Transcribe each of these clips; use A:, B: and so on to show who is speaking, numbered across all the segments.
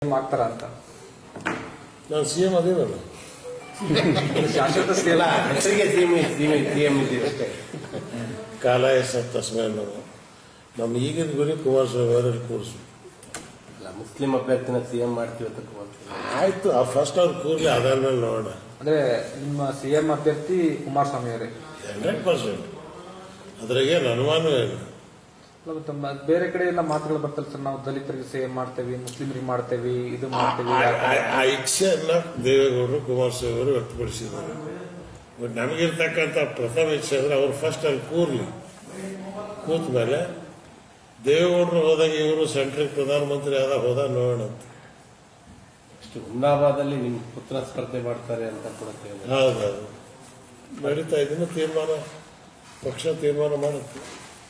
A: CM ಆಗ್ತಾರ ಅಂತ
B: ನಾನು ಸಿ ಎಂ ಅದೇನಲ್ಲ
A: ಶಾಶ್ವತ ಸಿಎಂ
C: ಇಲ್ಲ ಹೆಸರಿಗೆ ಸಿಎಂ ಸಿಎಂ ಸಿಎಂ ಇದ್ದೀವಿ ಅಷ್ಟೇ
B: ಕಾಲಾಯ ಸತ್ತ ತಸ್ಮೈ ನಾವು ನಮ್ಮ ಈಗಿನ ಗುರಿ ಕುಮಾರಸ್ವಾಮಿ ಅವರಲ್ಲಿ ಕೂರಿಸು
C: ಅಲ್ಲ ಮುಸ್ಲಿಂ ಅಭ್ಯರ್ಥಿನ ಸಿಎಂ ಮಾಡ್ತೀವಿ ಅಂತ ಕುಮಾರಸ್ವಾಮಿ.
B: ಆಯ್ತು ಆ ಫಸ್ಟ್ ಅವ್ರು ಕೂರ್ಲಿ ಅದಾದ್ಮೇಲೆ ನೋಡೋಣ
A: ಅಂದ್ರೆ ನಿಮ್ಮ ಸಿಎಂ ಅಭ್ಯರ್ಥಿ ಕುಮಾರಸ್ವಾಮಿ ಅವರೇ
B: ಹಂಡ್ರೆಡ್ ಪರ್ಸೆಂಟ್ ಅದ್ರಾಗೇನು ಅನುಮಾನವೇ ಇಲ್ಲ
A: ಅಲ್ಲ, ಮತ್ತೆ ಮ- ಬೇರೆ ಕಡೆ ಎಲ್ಲ ಮಾತುಗಳು ಬರ್ತಲ್ಲ ಸರ್ ನಾವು ದಲಿತರಿಗೆ ಸೇವೆ ಮಾಡ್ತೇವೆ ಮುಸ್ಲಿಮರಿಗೆ ಮಾಡ್ತೇವೆ ಇದು ಮಾಡ್ತೇವೆ
B: ಆ- ಆ- ಆ ಇಚ್ಛೆಯನ್ನ ದೇವೇಗೌಡರು ಕುಮಾರಸ್ವಾಮಿ ಅವರು ವ್ಯಕ್ತಪಡಿಸಿದ್ದಾರೆ ಬಟ್ ನಮಗಿರ್ತಕ್ಕಂಥ ಪ್ರಥಮ ಇಚ್ಛೆ ಅಂದ್ರೆ ಅವ್ರು ಫಸ್ಟ್ ಅಲ್ಲಿ ಕೂರ್ಲಿ ಕೂತ ಮೇಲೆ ದೇವೇಗೌಡರು ಹೋದಾಗ ಇವರು ಸೆಂಟ್ರಲ್ ಪ್ರಧಾನಮಂತ್ರಿ ಆದ ಹೋದ ನೋಡೋಣ ಅಂತ
C: ಇಷ್ಟು ಹುಮ್ನಾಬಾದಲ್ಲಿ ನಿಮ್ ಪುತ್ರ ಸ್ಪರ್ಧೆ ಮಾಡ್ತಾರೆ ಅಂತ ಕೂಡ ಕೇಳಿದೆ.
B: ಹೌದೌದು ನಡೀತಾ ಇದನ್ನು ತೀರ್ಮಾನ ಪಕ್ಷ ತೀರ್ಮಾನ ಮಾಡುತ್ತೆ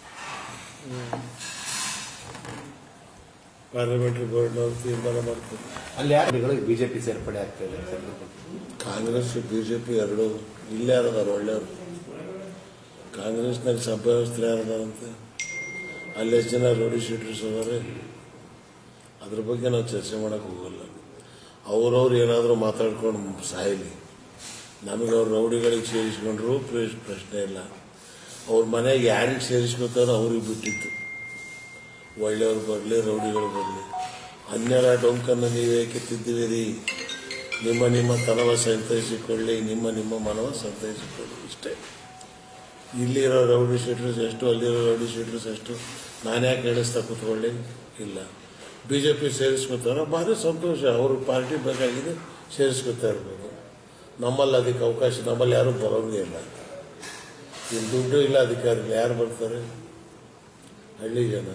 B: ಪಾರ್ಲಿಮೆಂಟರಿ ಬೋರ್ಡ್ನವರು ತೀರ್ಮಾನ ಮಾಡ್ತಾರೆ
C: ಅಲ್ಲಿ ಯಾರು ಬಿಜೆಪಿ ಸೇರ್ಪಡೆ ಆಗ್ತಾ ಇದೆ ಸದ್ಯಕ್ಕೆ.
B: ಕಾಂಗ್ರೆಸ್ ಬಿಜೆಪಿ ಎರಡು ಇಲ್ಲೇ ಯಾರದಾರ ಒಳ್ಳೆಯವರು ಕಾಂಗ್ರೆಸ್ನಲ್ಲಿ ಸಭ್ಯವಸ್ಥೆ ಯಾರದಾರಂತೆ ಅಲ್ಲಿ ಎಷ್ಟು ಜನ ರೋಡಿ ಶೀಟರ್ಸ್ ಅದಾರೆ ಅದ್ರ ಬಗ್ಗೆ ನಾವು ಚರ್ಚೆ ಮಾಡಕ್ ಹೋಗಲ್ಲ ಅವ್ರವ್ರು ಏನಾದರೂ ಮಾತಾಡ್ಕೊಂಡು ಸಾಯಲಿ ನಮಗೆ ಅವ್ರ ರೌಡಿಗಳಿಗೆ ಸೇರಿಸ್ಕೊಂಡ್ರು ಪ್ರಶ್- ಪ್ರಶ್ನೆ ಇಲ್ಲ ಅವ್ರ ಮನೆಗೆ ಯಾರಿಗೆ ಸೇರಿಸ್ಕೊತಾರೋ ಅವ್ರಿಗೆ ಬಿಟ್ಟಿತ್ತು ಒಳ್ಳೆಯವ್ರು ಬರಲಿ ರೌಡಿಗಳು ಬರಲಿ ಹನ್ನೆರ ಡೊಂಕನ್ನು ನೀವೇಕೆ ತಿದ್ದಿವಿರಿ ನಿಮ್ಮ ನಿಮ್ಮ ತನವ ಸಂತೈಸಿಕೊಳ್ಳಿ ನಿಮ್ಮ ನಿಮ್ಮ ಮನವ ಸಂತೈಸಿಕೊಳ್ಳಿ ಇಷ್ಟೇ ಇಲ್ಲಿರೋ ರೌಡಿ ಶೀಟರ್ಸ್ ಎಷ್ಟು ಅಲ್ಲಿರೋ ರೌಡಿ ಶೀಟರ್ಸ್ ಎಷ್ಟು ನಾನು ಯಾಕೆ ಹೇಳಿಸ್ತಾ ಕೂತ್ಕೊಳ್ಳಿ ಇಲ್ಲ ಬಿ ಜೆ ಪಿ ಸೇರಿಸ್ಕೊತಾರೋ ಭಾರಿ ಸಂತೋಷ ಅವ್ರ ಪಾರ್ಟಿ ಬೇಕಾಗಿದೆ ಸೇರಿಸ್ಕೊತಾ ಇರ್ಬೋದು ನಮ್ಮಲ್ಲಿ ಅದಕ್ಕೆ ಅವಕಾಶ ನಮ್ಮಲ್ಲಿ ಯಾರೂ ಬರೋಂಗೇ ಇಲ್ಲ ಇಲ್ಲಿ ದುಡ್ಡು ಇಲ್ಲ ಅಧಿಕಾರಿಗಳು ಯಾರು ಬರ್ತಾರೆ ಹಳ್ಳಿ ಜನ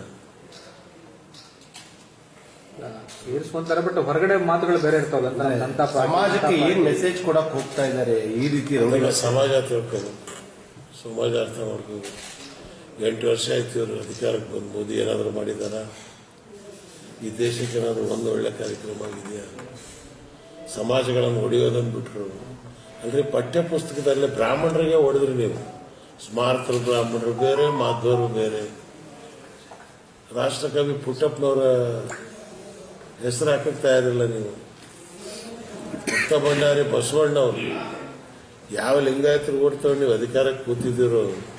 A: ಸೇರಿಸ್ಕೊಂತಾರೆ ಬಟ್ ಹೊರಗಡೆ ಮಾತುಗಳು ಬೇರೆ ಇರ್ತಾವಲ್ಲ ಅಂತ ಜನತಾ ಪಾರ್ಟಿ-
C: ಸಮಾಜಕ್ಕೆ
A: ಜನತಾ
C: ಏನ್
A: ಪಾರ್ಟಿ.
C: ಮೆಸೇಜ್ ಕೊಡಕ್ ಹೋಗ್ತಾ ಇದ್ದಾರೆ ಈ ರೀತಿ
B: ಈಗ
C: ರೌಡಿಗಳು
B: ಸಮಾಜ ತಿಳ್ಕೋಬೇಕು ಸಮಾಜ ಅರ್ಥ ಮಾಡ್ಕೋಬೇಕು ಎಂಟು ವರ್ಷ ಆಯ್ತು ಇವರು ಅಧಿಕಾರಕ್ಕೆ ಬಂದು ಮೋದಿ ಏನಾದರೂ ಮಾಡಿದಾರ ಈ ದೇಶಕ್ಕೆ ಏನಾದರೂ ಒಂದು ಒಳ್ಳೆ ಕಾರ್ಯಕ್ರಮ ಆಗಿದೆಯಾ ಸಮಾಜಗಳನ್ನು ಹೊಡೆಯೋದನ್ನು ಬಿಟ್ಟರು ಅಂದ್ರೆ ಪಠ್ಯ ಪುಸ್ತಕದಲ್ಲಿ ಬ್ರಾಹ್ಮಣರಿಗೆ ಹೊಡೆದ್ರಿ ನೀವು ಸ್ಮಾರಕರು ಬ್ರಾಹ್ಮಣರು ಬೇರೆ ಮಾಧ್ವರು ಬೇರೆ ರಾಷ್ಟ್ರಕವಿ ಪುಟ್ಟಪ್ಪನವರ ಹೆಸರು ಹಾಕಕ್ಕೆ ತಯಾರಿಲ್ಲ ನೀವು ಮುಕ್ತ ಭಂಡಾರಿ ಬಸವಣ್ಣವರು ಯಾವ ಲಿಂಗಾಯತರು ಓಡ್ತಾವೆ ನೀವು ಅಧಿಕಾರಕ್ಕೆ ಕೂತಿದ್ದೀರೋ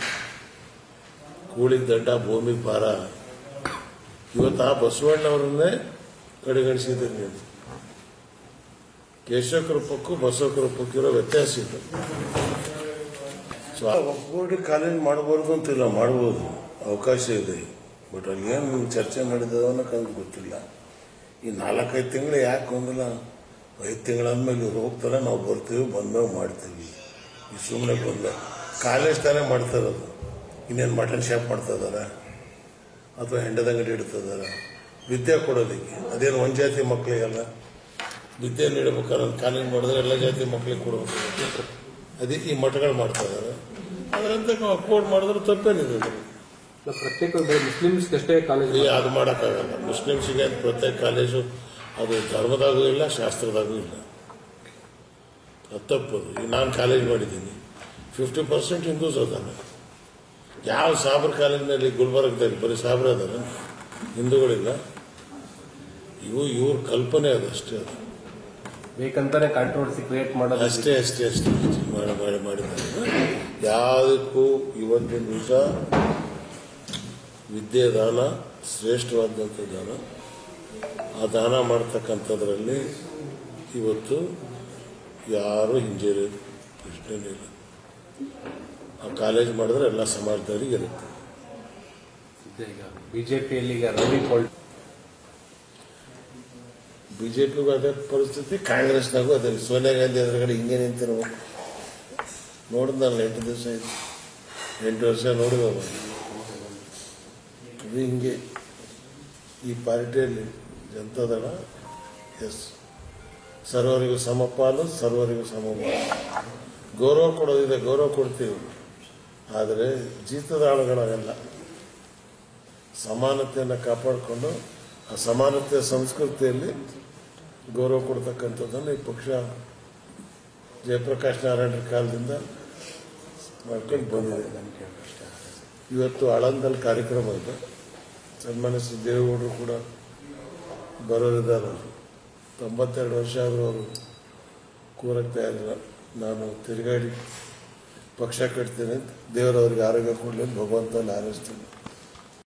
B: ಕೂಳಿಗೆ ದಂಡ ಭೂಮಿಗೆ ಭಾರ ಇವತ್ತು ಆ ಬಸವಣ್ಣವರನ್ನೇ ಕಡೆಗಣಿಸಿದ್ದೀರಿ ನೀವು ಕೇಶವ ಕೃಪಕ್ಕೂ ಬಸವ ಕೃಪಕ್ಕೂ ಇರೋ ವ್ಯತ್ಯಾಸ ಇದೆ ಸೊ ಒಬ್ಬರು ಕಾಲೇಜ್ ಮಾಡಬಾರ್ದು ಅಂತಿಲ್ಲ ಮಾಡ್ಬೋದು ಅವಕಾಶ ಇದೆ ಬಟ್ ಅಲ್ಲಿ ಏನು ಚರ್ಚೆ ನಡೆದದ ಅನ್ನೋಕೆ ಗೊತ್ತಿಲ್ಲ ಈ ನಾಲ್ಕೈದು ತಿಂಗಳು ಯಾಕೆ ಗೊಂದಲ ಐದು ತಿಂಗಳಾದ್ಮೇಲೆ ಇವ್ರು ಹೋಗ್ತಾರೆ ನಾವು ಬರ್ತೀವಿ ಬಂದಾಗ ಮಾಡ್ತೀವಿ ಈ ಸುಮ್ಮನೆ ಬಂದ ಕಾಲೇಜ್ ತಾನೇ ಮಾಡ್ತಾ ಇರೋದು ಇನ್ನೇನು ಮಟನ್ ಶಾಪ್ ಮಾಡ್ತಾ ಇದಾರ ಅಥವಾ ಹೆಂಡದ ಅಂಗಡಿ ಇಡ್ತಾ ಇದಾರ ವಿದ್ಯೆ ಕೊಡೋದಕ್ಕೆ ಅದೇನು ಒಂದು ಜಾತಿ ಮಕ್ಕಳಿಗಲ್ಲ ವಿದ್ಯೆ ನೀಡಬೇಕಾದ್ರೆ ಕಾಲೇಜ್ ಮಾಡಿದ್ರೆ ಎಲ್ಲ ಜಾತಿ ಮಕ್ಕಳಿಗೆ ಕೊಡಬೇಕು ಅದಕ್ಕೆ ಈ ಮಠಗಳು ಮಾಡ್ತಾ ಇದಾರೆ ಅದರಂತೆ ಅಫೋರ್ಡ್ ಮಾಡಿದ್ರೆ ತಪ್ಪೇನಿದೆ ಅದ್ರಲ್ಲಿ?
A: ಇಲ್ಲ, ಪ್ರತ್ಯೇಕ ಬರೀ ಮುಸ್ಲಿಮ್ಸ್ಗೆ ಅಷ್ಟೇ ಕಾಲೇಜ್
B: ಈ ಅದು ಮಾಡೋಕ್ಕಾಗಲ್ಲ ಮುಸ್ಲಿಮ್ಸಿಗೆ ಅಂತ ಪ್ರತ್ಯೇಕ ಕಾಲೇಜು ಅದು ಧರ್ಮದಾಗೂ ಇಲ್ಲ ಶಾಸ್ತ್ರದಾಗೂ ಇಲ್ಲ ಅದು ತಪ್ಪದು ಈಗ ನಾನು ಕಾಲೇಜ್ ಮಾಡಿದ್ದೀನಿ ಫಿಫ್ಟಿ ಪರ್ಸೆಂಟ್ ಹಿಂದೂಸ್ ಅದಾನೆ ಯಾವ ಸಾಬ್ರ ಕಾಲೇಜಿನಲ್ಲಿ ಗುಲ್ಬರ್ಗದಲ್ಲಿ ಬರೀ ಸಾಬ್ರ ಅದಾರ ಹಿಂದೂಗಳಿಲ್ಲ ಇವು ಇವ್ರ ಕಲ್ಪನೆ ಅದು ಅಷ್ಟೇ ಅದು
C: ಬೇಕಂತಾನೆ ಕಾಂಟ್ರವರ್ಸಿ ಕ್ರಿಯೇಟ್ ಮಾಡೋದು
B: ಅಷ್ಟೇ ಅಷ್ಟೇ ಅಷ್ಟೇ ಮಾಡಿ ಮಾಡಿ ಮಾಡಿದ್ದಾರೆ ಯಾವುದಕ್ಕೂ ಇವತ್ತಿನ ದಿವಸ ವಿದ್ಯೆ ದಾನ ಶ್ರೇಷ್ಠವಾದಂಥ ದಾನ ಆ ದಾನ ಮಾಡ್ತಕ್ಕಂಥದ್ರಲ್ಲಿ ಇವತ್ತು ಯಾರು ಹಿಂಜರಿಯೋದು ಪ್ರಶ್ನೆನೇ ಇಲ್ಲ ಆ ಕಾಲೇಜ್ ಮಾಡಿದ್ರೆ ಎಲ್ಲ ಸಮಾಜದವರಿಗೆ ಇರುತ್ತೆ
C: ಈಗ ಬಿಜೆಪಿಯಲ್ಲಿ ಈಗ ರವಿ ಪೋಲ್
B: ಬಿಜೆಪಿಗೂ ಅದೇ ಪರಿಸ್ಥಿತಿ ಕಾಂಗ್ರೆಸ್ನಾಗೂ ಅದೇ ಸೋನಿಯಾ ಗಾಂಧಿ ಎದುರುಗಡೆ ಹಿಂಗೆ ನಿಂತಿರ್ಬೇಕು ನೋಡಿದ್ನಲ್ಲ ಎಂಟು ದಿವಸ ಆಯ್ತು ಎಂಟು ವರ್ಷ ನೋಡಿದವ ಅದು ಹಿಂಗೆ ಈ ಪಾರ್ಟಿಯಲ್ಲಿ ಜನತಾದಳ ಎಸ್ ಸರ್ವರಿಗೂ ಸಮಪಾಲು ಸರ್ವರಿಗೂ ಸಮಪಾಲು ಗೌರವ ಕೊಡೋದಿದೆ ಗೌರವ ಕೊಡ್ತೀವಿ ಆದರೆ ಜೀತದಾಳುಗಳಾಗಲ್ಲ ಸಮಾನತೆಯನ್ನು ಕಾಪಾಡಿಕೊಂಡು ಆ ಸಮಾನತೆಯ ಸಂಸ್ಕೃತಿಯಲ್ಲಿ ಗೌರವ ಕೊಡ್ತಕ್ಕಂಥದ್ದನ್ನು ಈ ಪಕ್ಷ ಜಯಪ್ರಕಾಶ್ ನಾರಾಯಣರ ಕಾಲದಿಂದ ಮಾಡ್ಕೊಂಡು ಬಂದಿದೆ ಇವತ್ತು ಆಳಂದಲ್ಲಿ ಕಾರ್ಯಕ್ರಮ ಇದೆ ಸನ್ಮಾನ್ಯ ಶ್ರೀ ದೇವೇಗೌಡರು ಕೂಡ ಬರೋರಿದ್ದಾರೆ ತೊಂಬತ್ತೆರಡು ವರ್ಷ ಆದರೂ ಅವರು ಕೂರಕ್ಕೆ ತಯಾರಿಲ್ಲ ನಾನು ತಿರುಗಾಡಿ ಪಕ್ಷ ಕಟ್ತೇನೆ ದೇವರವ್ರಿಗೆ ಆರೋಗ್ಯ ಕೊಡಲಿ ಅಂತ ಭಗವಂತನ ಹಾರೈಸ್ತೀನಿ